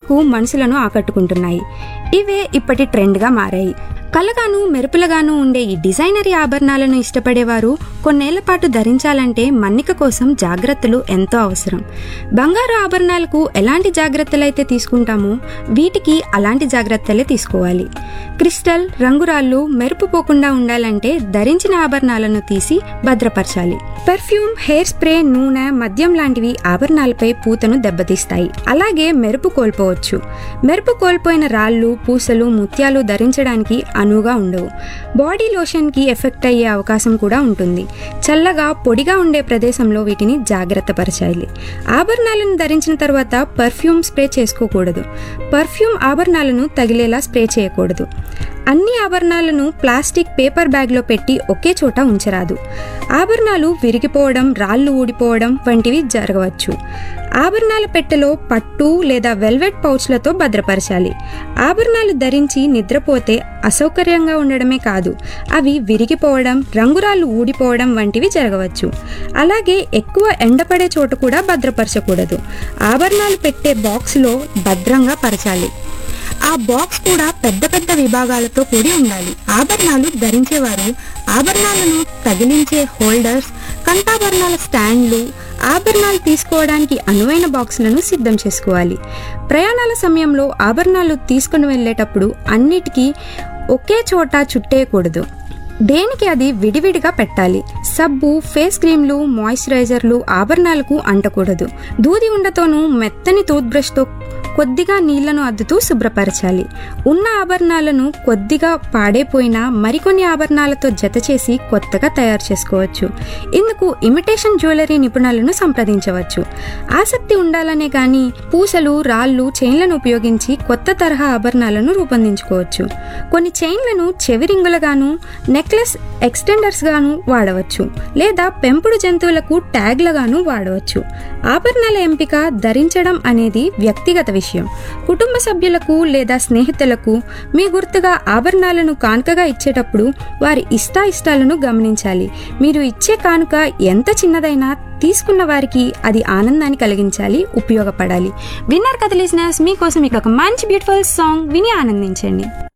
వరకు మనసులను ఆకట్టుకుంటున్నాయి ఇవే ఇప్పటి ట్రెండ్గా మారాయి కలగాను మెరుపులగాను ఉండే ఈ డిజైనరీ ఆభరణాలను ఇష్టపడేవారు కొన్నేళ్ల పాటు ధరించాలంటే మన్నిక కోసం జాగ్రత్తలు ఎంతో అవసరం బంగారు ఆభరణాలకు ఎలాంటి జాగ్రత్తలు అయితే తీసుకుంటామో వీటికి అలాంటి జాగ్రత్తలే తీసుకోవాలి క్రిస్టల్ రంగురాళ్ళు మెరుపు పోకుండా ఉండాలంటే ధరించిన ఆభరణాలను తీసి భద్రపరచాలి పెర్ఫ్యూమ్ హెయిర్ స్ప్రే నూనె మద్యం లాంటివి ఆభరణాలపై పూతను దెబ్బతీస్తాయి అలాగే మెరుపు కోల్పోవచ్చు మెరుపు కోల్పోయిన రాళ్ళు పూసలు ముత్యాలు ధరించడానికి అనువుగా ఉండవు బాడీ లోషన్కి ఎఫెక్ట్ అయ్యే అవకాశం కూడా ఉంటుంది చల్లగా పొడిగా ఉండే ప్రదేశంలో వీటిని జాగ్రత్త పరచాలి ఆభరణాలను ధరించిన తర్వాత పర్ఫ్యూమ్ స్ప్రే చేసుకోకూడదు పర్ఫ్యూమ్ ఆభరణాలను తగిలేలా స్ప్రే చేయకూడదు అన్ని ఆభరణాలను ప్లాస్టిక్ పేపర్ బ్యాగ్లో పెట్టి ఒకే చోట ఉంచరాదు ఆభరణాలు విరిగిపోవడం రాళ్ళు ఊడిపోవడం వంటివి జరగవచ్చు ఆభరణాల పెట్టెలో పట్టు లేదా వెల్వెట్ పౌచ్లతో భద్రపరచాలి ఆభరణాలు ధరించి నిద్రపోతే అసౌకర్యంగా ఉండడమే కాదు అవి విరిగిపోవడం రంగురాళ్ళు ఊడిపోవడం వంటివి జరగవచ్చు అలాగే ఎక్కువ ఎండపడే చోట కూడా భద్రపరచకూడదు ఆభరణాలు పెట్టే బాక్స్లో భద్రంగా పరచాలి ఆ బాక్స్ కూడా పెద్ద పెద్ద విభాగాలతో కూడి ఉండాలి ఆభరణాలు ధరించేవారు ఆభరణాలను తగిలించే హోల్డర్స్ కంఠాభరణాల స్టాండ్లు ఆభరణాలు తీసుకోవడానికి అనువైన బాక్సులను సిద్ధం చేసుకోవాలి ప్రయాణాల సమయంలో ఆభరణాలు తీసుకుని వెళ్ళేటప్పుడు అన్నిటికీ ఒకే చోట చుట్టేయకూడదు దేనికి అది విడివిడిగా పెట్టాలి సబ్బు ఫేస్ క్రీమ్లు మాయిశ్చరైజర్లు ఆభరణాలకు అంటకూడదు దూది ఉండతోనూ మెత్తని టూత్ బ్రష్తో కొద్దిగా నీళ్లను అద్దుతూ శుభ్రపరచాలి ఉన్న ఆభరణాలను కొద్దిగా పాడైపోయినా మరికొన్ని ఆభరణాలతో జత చేసి కొత్తగా తయారు చేసుకోవచ్చు ఇందుకు ఇమిటేషన్ జ్యువెలరీ నిపుణులను సంప్రదించవచ్చు ఆసక్తి ఉండాలనే కానీ పూసలు రాళ్ళు చైన్లను ఉపయోగించి కొత్త తరహా ఆభరణాలను రూపొందించుకోవచ్చు కొన్ని చైన్లను చెవి రింగులుగాను నెక్లెస్ ఎక్స్టెండర్స్ గాను వాడవచ్చు లేదా పెంపుడు జంతువులకు ట్యాగ్లగాను వాడవచ్చు ఆభరణాల ఎంపిక ధరించడం అనేది వ్యక్తిగత విషయం కుటుంబ సభ్యులకు లేదా స్నేహితులకు మీ గుర్తుగా ఆభరణాలను కానుకగా ఇచ్చేటప్పుడు వారి ఇష్టాయిష్టాలను గమనించాలి మీరు ఇచ్చే కానుక ఎంత చిన్నదైనా తీసుకున్న వారికి అది ఆనందాన్ని కలిగించాలి ఉపయోగపడాలి విన్నర్ కథ లిసినర్స్ మీకోసం ఇక్కడ ఒక మంచి బ్యూటిఫుల్ సాంగ్ విని ఆనందించండి